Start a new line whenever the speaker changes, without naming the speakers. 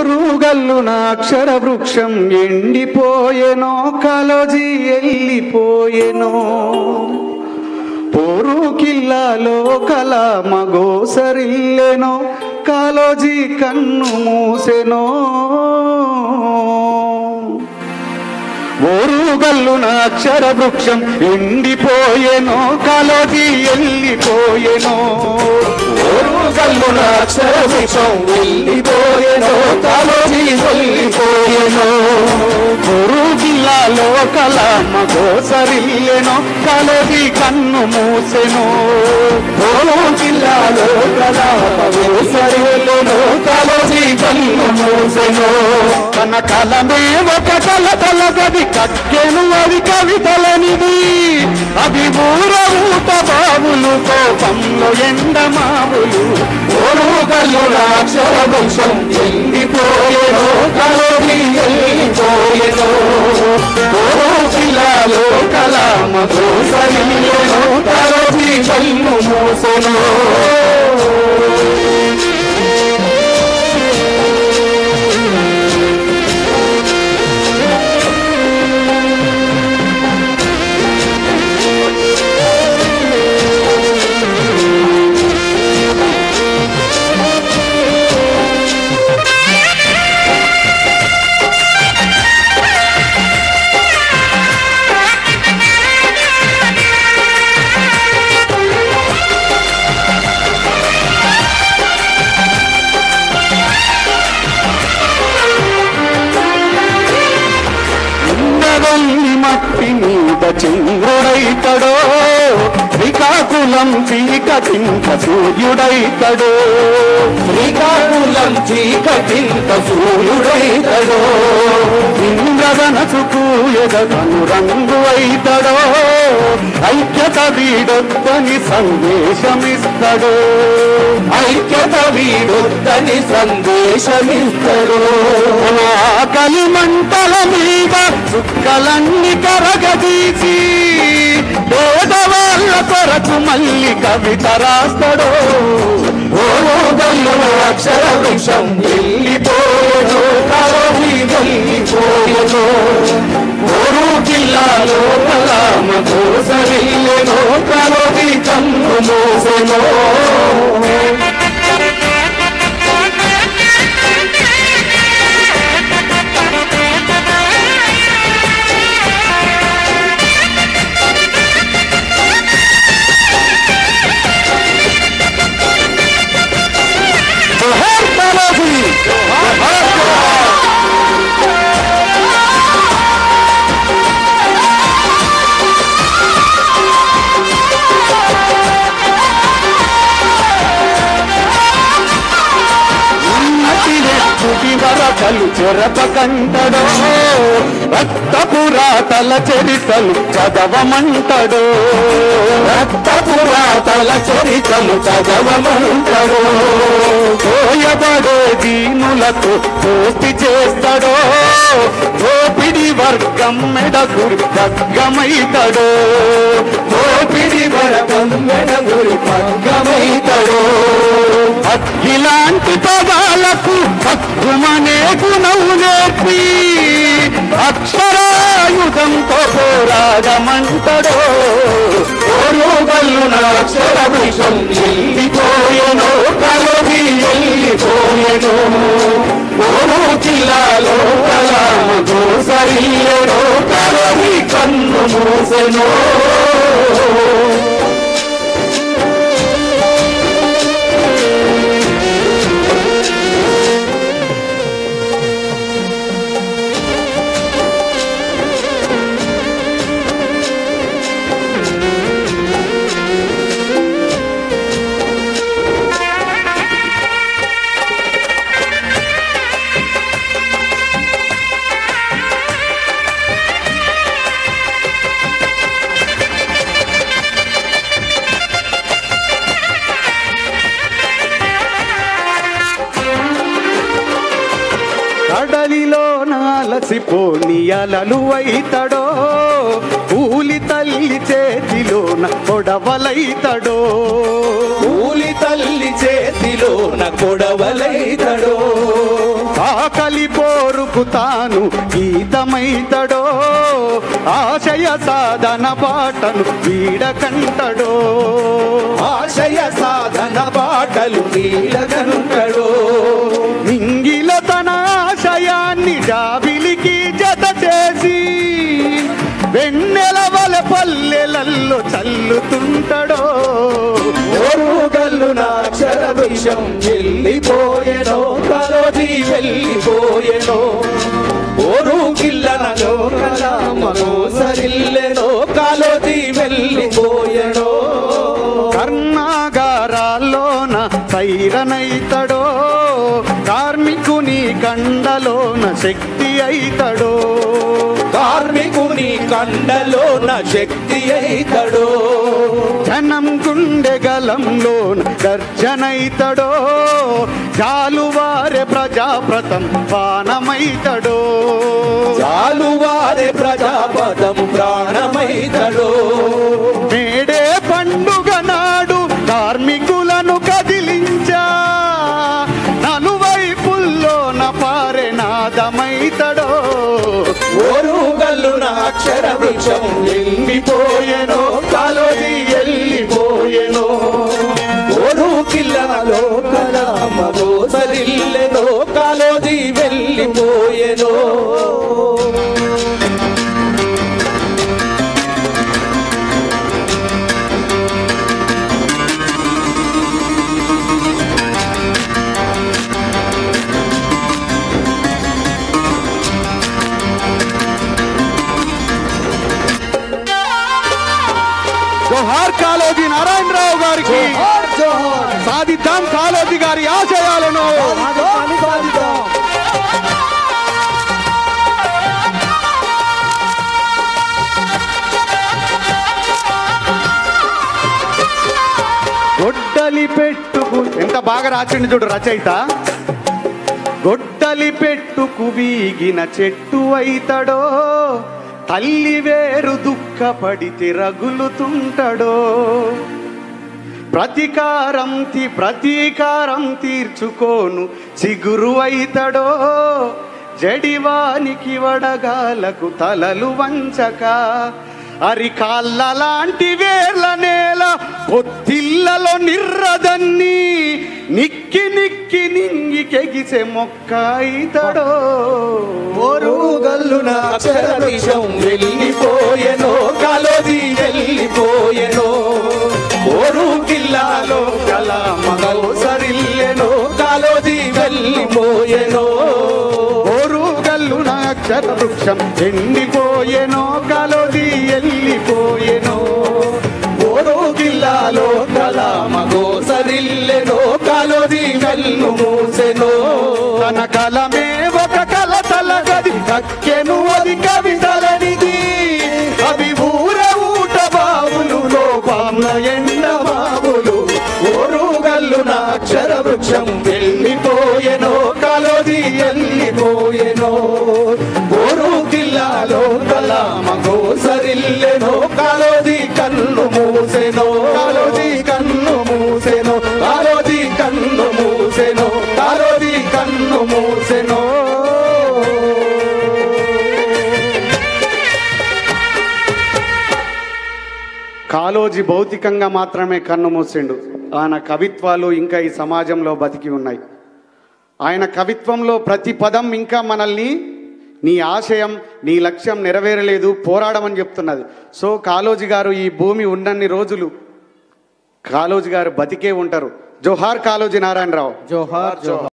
ఓరుగల్లున అక్షర వృక్షం ఎండిపోయెనో కలోజీ ఎల్లిపోయెనో పోరు కిల్లాలో కల మగోసరిల్లెనో కాలోజీ కన్ను మూసెనో ఓరుగల్లున అక్షర వృక్షం ఎండిపోయెనో కాలోజీ ఎల్లిపోయెనో
ఓరుగల్లున అక్షర వృక్షం వెళ్ళిపోయెనో కాలోజీ వెళ్ళిపోయెనో
పొరు జిల్లాలో కల మగోసరిల్లెనో కాలోజీ కన్ను మూసెనో
ఓరు జిల్లాలో కళా సరివెళ్ళెనో కాలోజీ కన్ను మూసెనో
తన కలమే ఒక కల తలగది కక్కెను అవి కవితలనిది అవి ఊర ఊట బావులు కోపంలో ఎండమావులు
ఓరుగల్లున అక్షర వృక్షం వెళ్ళిపోయెనో కాలోజీ వెళ్ళిపోయెనో ఓరు జిల్లాలో కళా సరివెళ్ళెనో కాలోజీ కన్ను మూసెనో
ఉండగొల్లి మట్టి మీద చంద్రుడైతడో శ్రీకాకుళం చీకటింక సూర్యుడైతడో
శ్రీకాకుళం చీకటింత సూర్యుడైతడో
ఇంద్రవనసుకు ఎదగను రంగు అయితడో ఐక్యత వీడొద్దని సందేశమిస్తడో
ఐక్యత వీడొద్దని సందేశమిస్తడు
ఆకలి మంటల మీద చుక్కలన్నీ కరగదీసి పేదవాళ్ళ కొరకు మళ్ళీ కవిత రాస్తాడో
ఓరోగల్లు అక్షర వృక్షం వెళ్ళిపోయను కలవి వెళ్ళిపోయను ఓరు జిల్లాలో కలామ కోసరిల్లెనో కలవి కన్ను మోసెనో
జోహార్ బాలాజీ! ఉన్నతినే తుది వరకలు చెరప కంటడో రక్తపురాతల చరితలు చదవమంటడో
రక్తపురాతల చరితలు చదవమంటడు
పోయబడే దీనులకు పూర్తి చేస్తాడో దోపిడి వర్గం మెడకు దగ్గమైతడో
దోపిడి వరకం మెడగురి పగ్గమైతడు
ఇలాంటి పదాలకు హక్కుమనే గుణం నేర్పి అక్షరాయుధంతో పోరాడమంటడో
ఓరుగల్లున అక్షర వృక్షం వెళ్ళిపోయెను కలవి వెళ్ళిపోయెను ఓరు జిల్లాలో కలామ గోసరిల్లెను కలవి కన్ను మూసెను కడలిలో నాలసిపోని అలలు అయితడో కూలి
కూలి తల్లి చేతిలోన కొడవలైతడో
కూలి తల్లి చేతిలోన కొడవలైతడో
ఆకలి పోరుకు తాను గీతమైతడో ఆశయ సాధన బాటను వీడకంటడో
ఆశయ సాధన బాటలు నీలగనుకడో
మింగిల తన ఆశయాన్ని జాబిలికి జత చేసి వెన్నెలవల పల్లెలల్లో చల్లుతుంటడో
ఓరుగల్లు నాక్షర విషం వెళ్ళిపోయెనో కలోజీ వెళ్ళిపోయెనో ఓరు కిల్లనలో కలామో సరిల్లెనో కాలోజీ వెళ్ళిపోయెనో
కర్ణాగారాల్లోన సైరనైతడో కార్మికుని కండలోన శక్తి అయితడో
కార్మికుని కండలోన శక్తి అయితడో
జనం గుండె గలంలోన గర్జనైతడో జాలువారె ప్రజాప్రతం పానమైతడో
చాలువారే ప్రజాపదం ప్రాణమైతడో
మేడే పండుగ నాడు కార్మికులను కదిలించా నలువైపుల్లోన పారెనాదమైతడో
ఓరుగల్లు అక్షర వృక్షం ఎండిపోయెనో కాలోజీ వెళ్ళిపోయెనో ఓరు కిల్లనలో కలామలో సరిల్లెనో కాలోజీ వెళ్ళిపోయెనో
జోహార్ కాలోజీ నారాయణరావు గారికి సాధిద్దాం కాలోజీ గారి ఆశయాలను గొడ్డలి పెట్టుకు ఎంత బాగా రాసిండు చూడు రచయిత గొడ్డలి పెట్టుకు వీగిన చెట్టు అయితడో తల్లి వేరు దుఃఖపడితే రగులుతుంటడో ప్రతీకారం తి ప్రతీకారం తీర్చుకోను చిగురు అయితడో జడివానికి వడగాలకు తలలు వంచక అరికాళ్ళ లాంటి వేర్ల నేల పొత్తిళ్ళలో నిర్రదన్ని నిక్కి నిక్కి నింగికెగిసే మొక్క అయితడో
ఓరుగల్లు అక్షర వృక్షం వెళ్ళిపోయెనో కాలోజీ వెళ్ళిపోయెనో ఓరు కిల్లాలో కలామలో సరిల్లెనో కాలోజీ వెళ్ళిపోయెనో
ఓరుగల్లు అక్షర వృక్షం ఎండిపోయెనో కలోది ఎల్లిపోయెనో
ఓరు కిల్లాలో కలామగో సరిల్లెనో కాలోజీ వెల్లు మూసెనో
తన కలమే ఒక కల తలగది కక్కెను అది కవితలనిది అవి ఊర ఊట బావులు లోపాంల ఎండ బావులు
ఓరుగల్లు అక్షర వృక్షం వెళ్ళిపోయెనో కాలోజీ వెళ్ళిపోయెనో ఓరు కిల్లాలో కలామగో సరిల్లెనో కాలోజీ కన్ను మూసెనో కాలోజీ కన్ను మూసెనో కాలోజీ కన్ను మూసెనో కాలోజీ కన్ను మూసెనో
కాలోజీ భౌతికంగా మాత్రమే కన్ను మూసిండు ఆయన కవిత్వాలు ఇంకా ఈ సమాజంలో బతికి ఉన్నాయి ఆయన కవిత్వంలో ప్రతి పదం ఇంకా మనల్ని నీ ఆశయం నీ లక్ష్యం నెరవేరలేదు పోరాడమని చెప్తున్నది సో కాలోజీ గారు ఈ భూమి ఉన్నన్ని రోజులు కాలోజీ గారు బతికే ఉంటారు జోహార్ కాలోజీ నారాయణరావు
జోహార్ జోహార్